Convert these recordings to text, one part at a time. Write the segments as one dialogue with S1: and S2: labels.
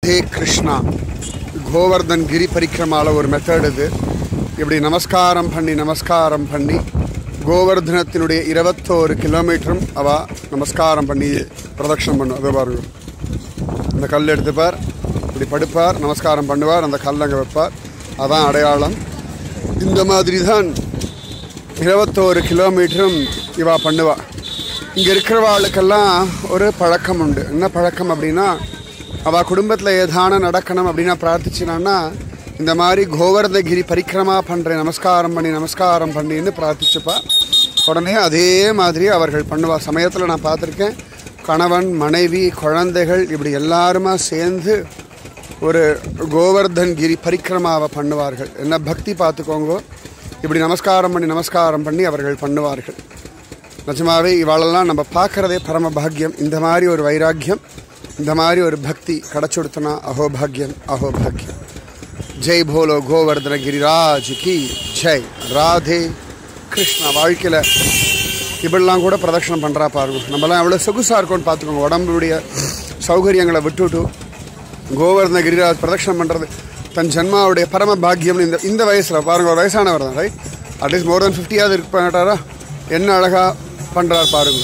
S1: ஹே கிருஷ்ணா கோவர்தன் கிரி பரிக்கிரமால ஒரு மெத்தட் இது இப்படி நமஸ்காரம் பண்ணி நமஸ்காரம் பண்ணி கோவர்தனத்தினுடைய இருபத்தோரு கிலோமீட்டரும் அவ நமஸ்காரம் பண்ணி பிரதட்சணம் பண்ணும் அதை பாருங்க அந்த கல் எடுத்துப்பார் இப்படி படுப்பார் நமஸ்காரம் பண்ணுவார் அந்த கல் அங்கே வைப்பார் அதான் அடையாளம் இந்த மாதிரி தான் இருபத்தோரு கிலோமீட்டரும் இவா பண்ணுவா இங்கே இருக்கிறவாளுக்கெல்லாம் ஒரு பழக்கம் உண்டு என்ன பழக்கம் அப்படின்னா அவள் குடும்பத்தில் ஏதான நடக்கணும் அப்படின்னா பிரார்த்திச்சினான்னா இந்த மாதிரி கோவர்தகிரி பரிக்கிரமா பண்ணுறேன் நமஸ்காரம் பண்ணி நமஸ்காரம் பண்ணின்னு பிரார்த்திச்சுப்பா உடனே அதே மாதிரி அவர்கள் பண்ணுவா சமயத்தில் நான் பார்த்துருக்கேன் கணவன் மனைவி குழந்தைகள் இப்படி எல்லாருமா சேர்ந்து ஒரு கோவர்தன் கிரி பரிக்கிரமாவை பண்ணுவார்கள் என்ன பக்தி பார்த்துக்கோங்க இப்படி நமஸ்காரம் பண்ணி நமஸ்காரம் பண்ணி அவர்கள் பண்ணுவார்கள் நிஜமாவே இவாளெல்லாம் நம்ம பார்க்குறதே பரம பாக்கியம் இந்த மாதிரி ஒரு வைராக்கியம் இந்த மாதிரி ஒரு பக்தி கிடச்சுடுத்தனா அஹோபாக்கியம் அஹோபாக்கியம் ஜெய் போலோ கோவர்தன கிரிராஜ் கி ஜெய் ராதே கிருஷ்ணா வாழ்க்கையில் இப்படிலாம் கூட பிரதட்சணம் பண்ணுறா பாருங்க நம்மலாம் எவ்வளோ சொகுசாக இருக்கோம்னு பார்த்துக்கோங்க உடம்புடைய சௌகரியங்களை விட்டுவிட்டு கோவர்தன கிரிராஜ் பிரதட்சணம் பண்ணுறது தன் ஜென்மாவுடைய பரம பாக்கியம்னு இந்த இந்த வயசில் பாருங்க ஒரு வயசானவர் தான் ரைட் அட்லீஸ்ட் மோர் தென் ஃபிஃப்டியாவது இருக்க மாட்டாரா என்ன அழகாக பண்ணுறார் பாருங்க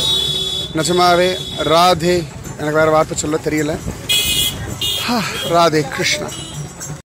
S1: நிஜமாவே ராதே எனக்கு வேறு வார்த்தை சொல்ல தெரியல ஹா, ராதே கிருஷ்ணா